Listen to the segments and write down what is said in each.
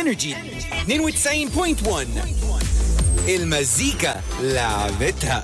انرجي 92.1 المزيكا لعبتها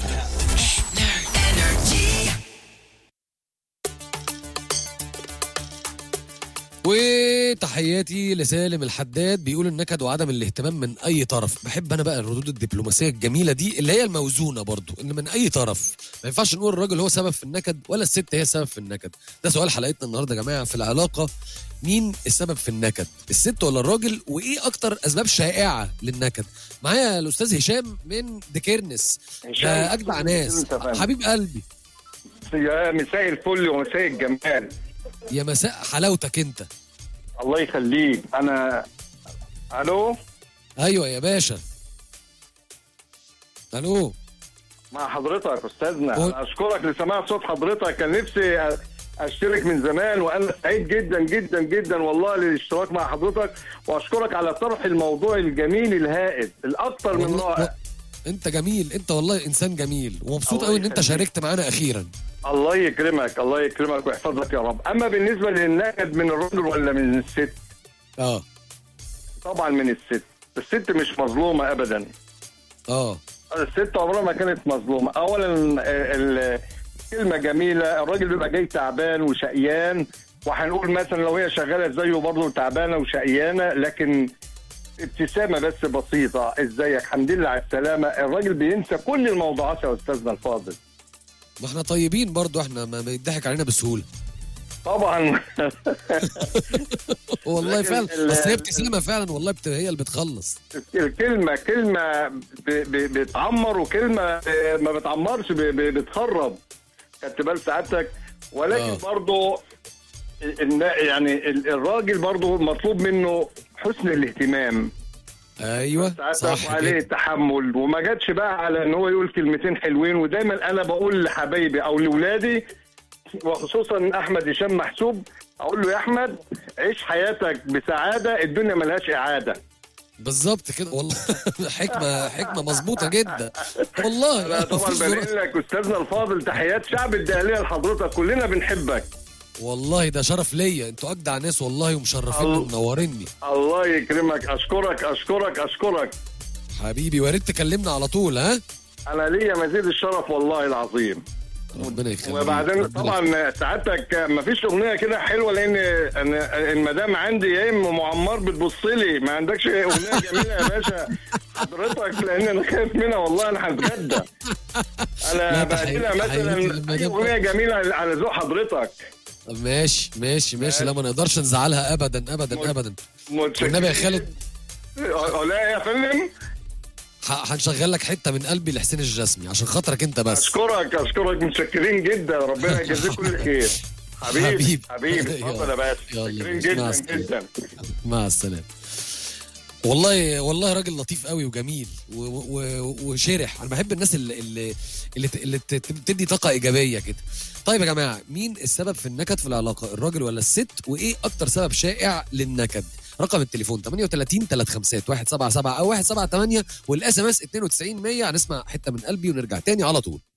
وتحياتي لسالم الحداد بيقول النكد وعدم الاهتمام من اي طرف بحب انا بقى الردود الدبلوماسيه الجميله دي اللي هي الموزونه برضو ان من اي طرف ما ينفعش نقول الراجل هو سبب في النكد ولا الست هي سبب في النكد ده سؤال حلقتنا النهارده يا جماعه في العلاقه مين السبب في النكد الست ولا الراجل وايه اكتر اسباب شائعه للنكد معايا الاستاذ هشام من ديكيرنس هشام، ده اجدع ناس أنت فاهم. حبيب قلبي يا مساء الفل ومساء الجمال يا مساء حلاوتك انت الله يخليك انا الو ايوه يا باشا الو مع حضرتك استاذنا قول. أنا اشكرك لسماع صوت حضرتك كان نفسي أ- اشترك من زمان وانا سعيد جدا جدا جدا والله للاشتراك مع حضرتك واشكرك على طرح الموضوع الجميل الهائل الاكثر من والله- رائع انت جميل انت والله انسان جميل ومبسوط الله قوي ان انت يخليك. شاركت معانا اخيرا الله يكرمك الله يكرمك ويحفظك يا رب اما بالنسبه للنكد من الرجل ولا من الست اه طبعا من الست الست مش مظلومه ابدا اه الست عمرها ما كانت مظلومه اولا ال- ال- كلمه جميله الراجل بيبقى جاي تعبان وشقيان وهنقول مثلا لو هي شغاله زيه برضه تعبانه وشقيانه لكن ابتسامه بس بسيطه ازيك الحمد لله على السلامه الراجل بينسى كل الموضوعات يا استاذنا الفاضل ما احنا طيبين برضو احنا ما ما يضحك علينا بسهوله طبعا والله لكن فعلا ال- اصل هي ابتسامه فعلا والله بت... هي اللي بتخلص الكلمه كلمه ب- ب- بتعمر وكلمه ب- ما بتعمرش ب- ب- بتخرب خدت بال سعادتك ولكن آه. برضه النا- يعني ال- الراجل برضه مطلوب منه حسن الاهتمام ايوه ساعتها صح وعليه كده التحمل وما جاتش بقى على ان هو يقول كلمتين حلوين ودايما انا بقول لحبايبي او لاولادي وخصوصا احمد هشام محسوب اقول له يا احمد عيش حياتك بسعاده الدنيا ملهاش اعاده بالظبط كده والله حكمه حكمه مظبوطه جدا والله انا طبعا مفيش بنقل ظروف. لك استاذنا الفاضل تحيات شعب الدهليه لحضرتك كلنا بنحبك والله ده شرف ليا انتوا اجدع ناس والله ومشرفيني الله. ومنوريني الله يكرمك اشكرك اشكرك اشكرك حبيبي ويا ريت تكلمنا على طول ها انا ليا مزيد الشرف والله العظيم ربنا يخليك وبعدين ربنا طبعا سعادتك ما فيش اغنيه كده حلوه لان أنا- المدام عندي يا ام معمر بتبص لي ما عندكش اغنيه جميله يا باشا حضرتك لان انا خايف منها والله انا هتغدى لا، انا تحياتي- بديلها تحياتي مثلا للمدام. أي اغنيه جميله على ذوق حضرتك ماشي ماشي ماشي لا ما نقدرش نزعلها ابدا ابدا ابدا والنبي يا خالد أه، لا يا فندم ح- هنشغل لك حته من قلبي لحسين الجسمي عشان خاطرك انت بس اشكرك اشكرك متشكرين جدا ربنا يجازيك كل خير حبيبي حبيبي. حبيبي اتفضل يا باشا يلا، متشكرين مع جدا السلامة. جدا مع السلامه والله والله راجل لطيف قوي وجميل و- و- وشرح انا بحب الناس اللي اللي اللي, ت- اللي ت- بتدي طاقه ايجابيه كده طيب يا جماعه مين السبب في النكد في العلاقه الراجل ولا الست وايه اكتر سبب شائع للنكد رقم التليفون 38 35 177 او 178 والاس ام اس 92 100 هنسمع حته من قلبي ونرجع تاني على طول